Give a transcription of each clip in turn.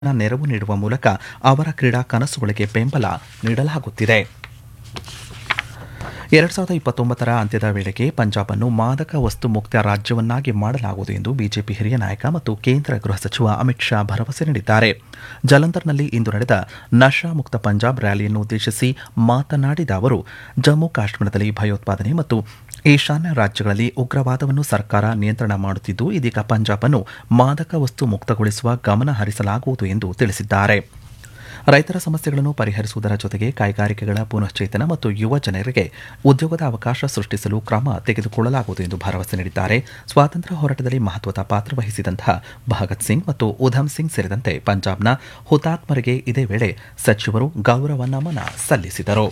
ನೆರವು ನೀಡುವ ಮೂಲಕ ಅವರ ಕ್ರೀಡಾ ಕನಸುಗಳಿಗೆ ಬೆಂಬಲ ನೀಡಲಾಗುತ್ತಿದೆ ಎರಡ್ ಸಾವಿರದ ಇಪ್ಪತ್ತೊಂಬತ್ತರ ಅಂತ್ಯದ ವೇಳೆಗೆ ಪಂಜಾಬ್ ಅನ್ನು ಮಾದಕ ವಸ್ತು ಮುಕ್ತ ರಾಜ್ಯವನ್ನಾಗಿ ಮಾಡಲಾಗುವುದು ಎಂದು ಬಿಜೆಪಿ ಹಿರಿಯ ನಾಯಕ ಮತ್ತು ಕೇಂದ್ರ ಗೃಹ ಸಚಿವ ಅಮಿತ್ ಶಾ ಭರವಸೆ ನೀಡಿದ್ದಾರೆ ಜಲಂಧರ್ನಲ್ಲಿ ಇಂದು ನಡೆದ ನಶಾ ಮುಕ್ತ ಪಂಜಾಬ್ ರ್ಯಾಲಿಯನ್ನು ಉದ್ದೇಶಿಸಿ ಮಾತನಾಡಿದ ಅವರು ಜಮ್ಮು ಕಾಶ್ಮೀರದಲ್ಲಿ ಭಯೋತ್ಪಾದನೆ ಮತ್ತು ಈಶಾನ್ಯ ರಾಜ್ಯಗಳಲ್ಲಿ ಉಗ್ರವಾದವನ್ನು ಸರ್ಕಾರ ನಿಯಂತ್ರಣ ಮಾಡುತ್ತಿದ್ದು ಇದೀಗ ಪಂಜಾಬ್ ಅನ್ನು ಮಾದಕ ವಸ್ತು ಮುಕ್ತಗೊಳಿಸುವ ಗಮನ ಹರಿಸಲಾಗುವುದು ಎಂದು ತಿಳಿಸಿದ್ದಾರೆ ರೈತರ ಸಮಸ್ಯೆಗಳನ್ನು ಪರಿಹರಿಸುವುದರ ಜೊತೆಗೆ ಕೈಗಾರಿಕೆಗಳ ಪುನಶ್ಚೇತನ ಮತ್ತು ಯುವ ಜನರಿಗೆ ಉದ್ಯೋಗದ ಅವಕಾಶ ಸೃಷ್ಟಿಸಲು ಕ್ರಮ ತೆಗೆದುಕೊಳ್ಳಲಾಗುವುದು ಎಂದು ಭರವಸೆ ನೀಡಿದ್ದಾರೆ ಸ್ವಾತಂತ್ರ್ಯ ಹೋರಾಟದಲ್ಲಿ ಮಹತ್ವದ ಪಾತ್ರ ವಹಿಸಿದಂತಹ ಭಗತ್ ಸಿಂಗ್ ಮತ್ತು ಉಧಮ್ ಸಿಂಗ್ ಸೇರಿದಂತೆ ಪಂಜಾಬ್ನ ಹುತಾತ್ಮರಿಗೆ ಇದೇ ವೇಳೆ ಸಚಿವರು ಗೌರವ ನಮನ ಸಲ್ಲಿಸಿದರು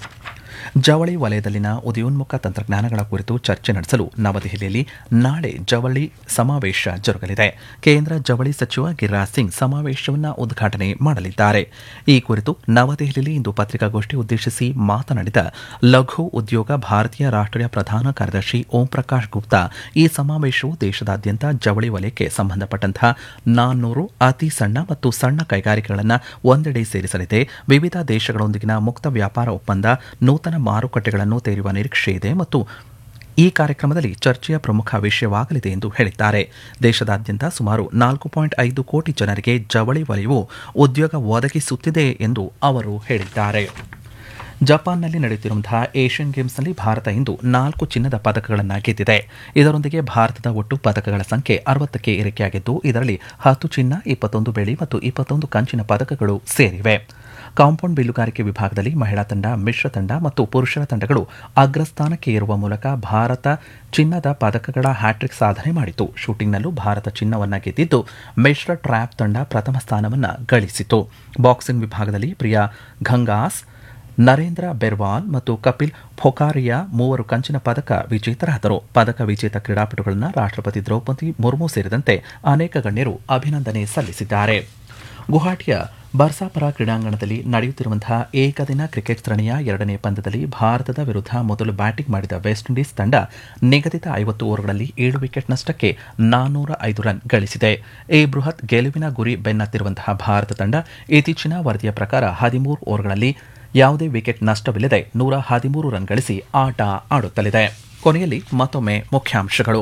ಜವಳಿ ವಲಯದಲ್ಲಿನ ಉದಯೋನ್ಮುಖ ತಂತ್ರಜ್ಞಾನಗಳ ಕುರಿತು ಚರ್ಚೆ ನಡೆಸಲು ನವದೆಹಲಿಯಲ್ಲಿ ನಾಳೆ ಜವಳಿ ಸಮಾವೇಶ ಜರುಗಲಿದೆ ಕೇಂದ್ರ ಜವಳಿ ಸಚಿವ ಗಿರಿರಾಜ್ ಸಿಂಗ್ ಸಮಾವೇಶವನ್ನು ಉದ್ಘಾಟನೆ ಮಾಡಲಿದ್ದಾರೆ ಈ ಕುರಿತು ನವದೆಹಲಿಯಲ್ಲಿ ಇಂದು ಪತ್ರಿಕಾಗೋಷ್ಠಿ ಉದ್ದೇಶಿಸಿ ಮಾತನಾಡಿದ ಲಘು ಉದ್ಯೋಗ ಭಾರತೀಯ ರಾಷ್ಟ್ರೀಯ ಪ್ರಧಾನ ಕಾರ್ಯದರ್ಶಿ ಓಂ ಪ್ರಕಾಶ್ ಗುಪ್ತಾ ಈ ಸಮಾವೇಶವು ದೇಶದಾದ್ಯಂತ ಜವಳಿ ವಲಯಕ್ಕೆ ಸಂಬಂಧಪಟ್ಟಂತಹ ನಾನ್ನೂರು ಅತಿ ಸಣ್ಣ ಮತ್ತು ಸಣ್ಣ ಕೈಗಾರಿಕೆಗಳನ್ನು ಒಂದೆಡೆ ಸೇರಿಸಲಿದೆ ವಿವಿಧ ದೇಶಗಳೊಂದಿಗಿನ ಮುಕ್ತ ವ್ಯಾಪಾರ ಒಪ್ಪಂದ ನೂತನ ಮಾರುಕಟ್ಟೆಗಳನ್ನು ತೆರೆಯುವ ನಿರೀಕ್ಷೆ ಇದೆ ಮತ್ತು ಈ ಕಾರ್ಯಕ್ರಮದಲ್ಲಿ ಚರ್ಚೆಯ ಪ್ರಮುಖ ವಿಷಯವಾಗಲಿದೆ ಎಂದು ಹೇಳಿದ್ದಾರೆ ದೇಶದಾದ್ಯಂತ ಸುಮಾರು ನಾಲ್ಕು ಪಾಯಿಂಟ್ ಐದು ಕೋಟಿ ಜನರಿಗೆ ಜವಳಿ ವಲಯವು ಉದ್ಯೋಗ ಒದಗಿಸುತ್ತಿದೆ ಎಂದು ಅವರು ಹೇಳಿದ್ದಾರೆ ಜಪಾನ್ನಲ್ಲಿ ನಡೆಯುತ್ತಿರುವಂತಹ ಏಷ್ಯನ್ ಗೇಮ್ಸ್ನಲ್ಲಿ ಭಾರತ ಇಂದು ನಾಲ್ಕು ಚಿನ್ನದ ಪದಕಗಳನ್ನು ಗೆದ್ದಿದೆ ಇದರೊಂದಿಗೆ ಭಾರತದ ಒಟ್ಟು ಪದಕಗಳ ಸಂಖ್ಯೆ ಅರವತ್ತಕ್ಕೆ ಏರಿಕೆಯಾಗಿದ್ದು ಇದರಲ್ಲಿ ಹತ್ತು ಚಿನ್ನ ಇಪ್ಪತ್ತೊಂದು ಬೆಳ್ಳಿ ಮತ್ತು ಇಪ್ಪತ್ತೊಂದು ಕಂಚಿನ ಪದಕಗಳು ಸೇರಿವೆ ಕಾಂಪೌಂಡ್ ಬಿಲ್ಲುಗಾರಿಕೆ ವಿಭಾಗದಲ್ಲಿ ಮಹಿಳಾ ತಂಡ ಮಿಶ್ರ ತಂಡ ಮತ್ತು ಪುರುಷರ ತಂಡಗಳು ಅಗ್ರಸ್ಥಾನಕ್ಕೆ ಏರುವ ಮೂಲಕ ಭಾರತ ಚಿನ್ನದ ಪದಕಗಳ ಹ್ಯಾಟ್ರಿಕ್ ಸಾಧನೆ ಮಾಡಿತು ಶೂಟಿಂಗ್ನಲ್ಲೂ ಭಾರತ ಚಿನ್ನವನ್ನ ಗೆದ್ದಿದ್ದು ಮಿಶ್ರ ಟ್ರ್ಯಾಪ್ ತಂಡ ಪ್ರಥಮ ಸ್ಥಾನವನ್ನ ಗಳಿಸಿತು ಬಾಕ್ಸಿಂಗ್ ವಿಭಾಗದಲ್ಲಿ ಪ್ರಿಯಾ ಘಂಗಾಸ್ ನರೇಂದ್ರ ಬೆರ್ವಾಲ್ ಮತ್ತು ಕಪಿಲ್ ಫೊಕಾರಿಯಾ ಮೂವರು ಕಂಚಿನ ಪದಕ ವಿಜೇತರಾದರು ಪದಕ ವಿಜೇತ ಕ್ರೀಡಾಪಟುಗಳನ್ನು ರಾಷ್ಟ್ರಪತಿ ದ್ರೌಪದಿ ಮುರ್ಮು ಸೇರಿದಂತೆ ಅನೇಕ ಗಣ್ಯರು ಅಭಿನಂದನೆ ಸಲ್ಲಿಸಿದ್ದಾರೆ ಗುವಾಹಟಿಯ ಬರ್ಸಾಪರ ಕ್ರೀಡಾಂಗಣದಲ್ಲಿ ನಡೆಯುತ್ತಿರುವಂತಹ ಏಕದಿನ ಕ್ರಿಕೆಟ್ ಸರಣಿಯ ಎರಡನೇ ಪಂದ್ಯದಲ್ಲಿ ಭಾರತದ ವಿರುದ್ಧ ಮೊದಲು ಬ್ಯಾಟಿಂಗ್ ಮಾಡಿದ ವೆಸ್ಟ್ ಇಂಡೀಸ್ ತಂಡ ನಿಗದಿತ ಐವತ್ತು ಓವರ್ಗಳಲ್ಲಿ ಏಳು ವಿಕೆಟ್ ನಷ್ಟಕ್ಕೆ ನಾನ್ನೂರ ಐದು ರನ್ ಗಳಿಸಿದೆ ಈ ಬೃಹತ್ ಗೆಲುವಿನ ಗುರಿ ಬೆನ್ನತ್ತಿರುವಂತಹ ಭಾರತ ತಂಡ ಇತ್ತೀಚಿನ ವರದಿಯ ಪ್ರಕಾರ ಹದಿಮೂರು ಓವರ್ಗಳಲ್ಲಿ ಯಾವುದೇ ವಿಕೆಟ್ ನಷ್ಟವಿಲ್ಲದೆ ನೂರ ಹದಿಮೂರು ರನ್ ಗಳಿಸಿ ಆಟ ಆಡುತ್ತಲಿದೆ ಕೊನೆಯಲ್ಲಿ ಮತ್ತೊಮ್ಮೆ ಮುಖ್ಯಾಂಶಗಳು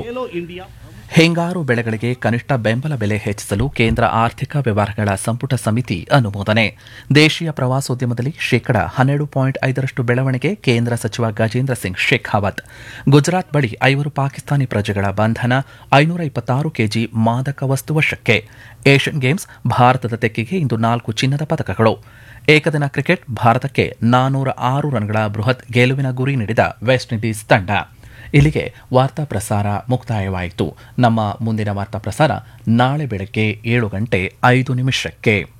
ಹಿಂಗಾರು ಬೆಳೆಗಳಿಗೆ ಕನಿಷ್ಠ ಬೆಂಬಲ ಬೆಲೆ ಹೆಚ್ಚಿಸಲು ಕೇಂದ್ರ ಆರ್ಥಿಕ ವ್ಯವಹಾರಗಳ ಸಂಪುಟ ಸಮಿತಿ ಅನುಮೋದನೆ ದೇಶೀಯ ಪ್ರವಾಸೋದ್ಯಮದಲ್ಲಿ ಶೇಕಡ ಹನ್ನೆರಡು ಪಾಯಿಂಟ್ ಐದರಷ್ಟು ಬೆಳವಣಿಗೆ ಕೇಂದ್ರ ಸಚಿವ ಗಜೇಂದ್ರ ಸಿಂಗ್ ಶೇಖಾವತ್ ಗುಜರಾತ್ ಬಳಿ ಐವರು ಪಾಕಿಸ್ತಾನಿ ಪ್ರಜೆಗಳ ಬಂಧನ ಐನೂರ ಇಪ್ಪತ್ತಾರು ಕೆಜಿ ಮಾದಕ ವಸ್ತು ವಶಕ್ಕೆ ಏಷ್ಯನ್ ಗೇಮ್ಸ್ ಭಾರತದ ತೆಕ್ಕೆಗೆ ಇಂದು ನಾಲ್ಕು ಚಿನ್ನದ ಪದಕಗಳು ಏಕದಿನ ಕ್ರಿಕೆಟ್ ಭಾರತಕ್ಕೆ ನಾನೂರ ಆರು ರನ್ಗಳ ಬೃಹತ್ ಗೆಲುವಿನ ಗುರಿ ನೀಡಿದ ವೆಸ್ಟ್ ಇಂಡೀಸ್ ತಂಡ ಇಲ್ಲಿಗೆ ವಾರ್ತಾ ಪ್ರಸಾರ ಮುಕ್ತಾಯವಾಯಿತು ನಮ್ಮ ಮುಂದಿನ ವಾರ್ತಾ ಪ್ರಸಾರ ನಾಳೆ ಬೆಳಗ್ಗೆ ಏಳು ಗಂಟೆ ಐದು ನಿಮಿಷಕ್ಕೆ